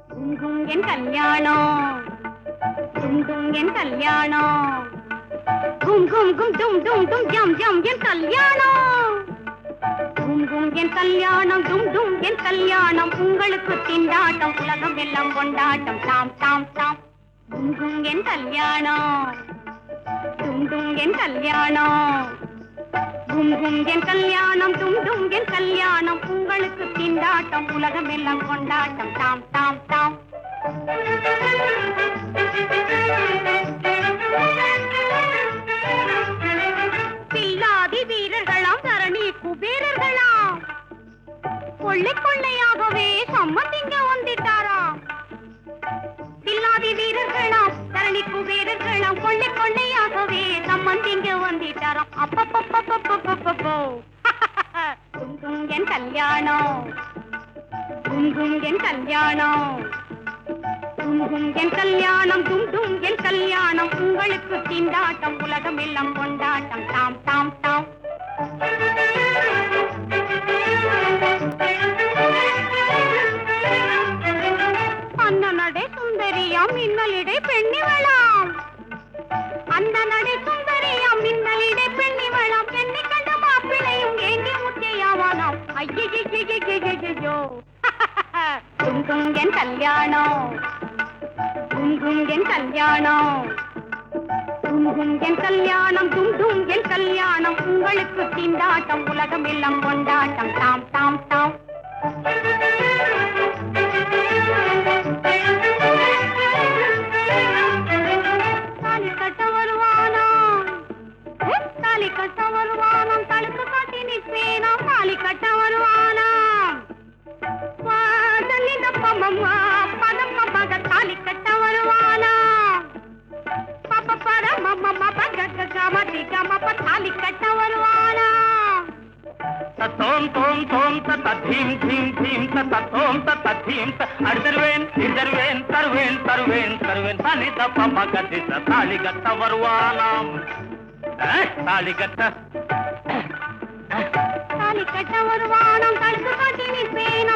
குங்கும் என் கல்யாணம் குங்கும் என் கல்யாணம் கும் கும் கும் டும் டும் டும் ஜம் ஜம் என் கல்யாணம் கும் கும் என் கல்யாணம் டும் டும் என் கல்யாணம் உங்களுக்கு திண்டாட்டம் உலகம் எல்லாம் கொண்டாட்டம் தாம் தாம் தாம் கும் கும் என் கல்யாணம் டும் டும் என் கல்யாணம் கும் கும் என் கல்யாணம் டும் டும் என் கல்யாணம் உங்களுக்கு திண்டாட்டம் உலகம் எல்லாம் கொண்டாட்டம் தாம் தாம் தாம் பில்லாதி வீரர்களாம் தரணி குபேரர்களாம் கொள்ளை கொள்ளையாகவே சம்மந்திங்க வந்துட்டாராம் பில்லாதி வீரர்களாம் தரணி குபேரர்களாம் கொள்ளை கொள்ளையாகவே சம்மந்திங்க வந்துட்டாராம் அப்பப்பப்பப்பப்பப்பப்போ குங்கும் என் கல்யாணம் குங்கும் என் கல்யாணம் குங்கும் என் கல்யாணம் டும் டும் என் கல்யாணம் உங்களுக்கு திண்டாட்டம் உலகம் எல்லாம் கொண்டாட்டம் தாம் தாம் தாம் அந்த நடை சுந்தரியாம் மின்னலிடை பெண்ணிவளாம் அந்த நடை சுந்தரியாம் மின்னலிடை பெண்ணிவளாம் என்னை கண்ட மாப்பிளையும் ஏங்கி முத்தையாவானாம் ஐயோ குங்கும் என் கல்யாணம் குங்கும் என் கல்யாணம் குங்கும் என் கல்யாணம் குங்கும் என் கல்யாணம் உங்களுக்கு திண்டாட்டம் உலகம் எல்லாம் கொண்டாட்டம் தாம் தாம் தாம் தாலி கட்ட வருவானாம் தாலி கட்ட வருவானாம் தடுத்து காட்டி நிற்பேனாம் தாலி கட்ட வருவானாம் வாசலின் அப்பமம்மா பதம்ம மக தாலி கட்ட வருவானா பாப்ப பரமம்ம பக கம திகம தாலி கட்ட வருவானா தத்தோம் தோம் தோம் தத்த தீம் தீம் தீம் தத்த தோம் தத்த தீம் த அடிதருவேன் இடிதருவேன் தருவேன் தருவேன் தருவேன் தனி தப்ப மகதி தாலி கட்ட வருவானாம் அஹ், தாலி கட்ட தாலி கட்ட வருவானாம் தடுத்து காட்டி நிற்பேன்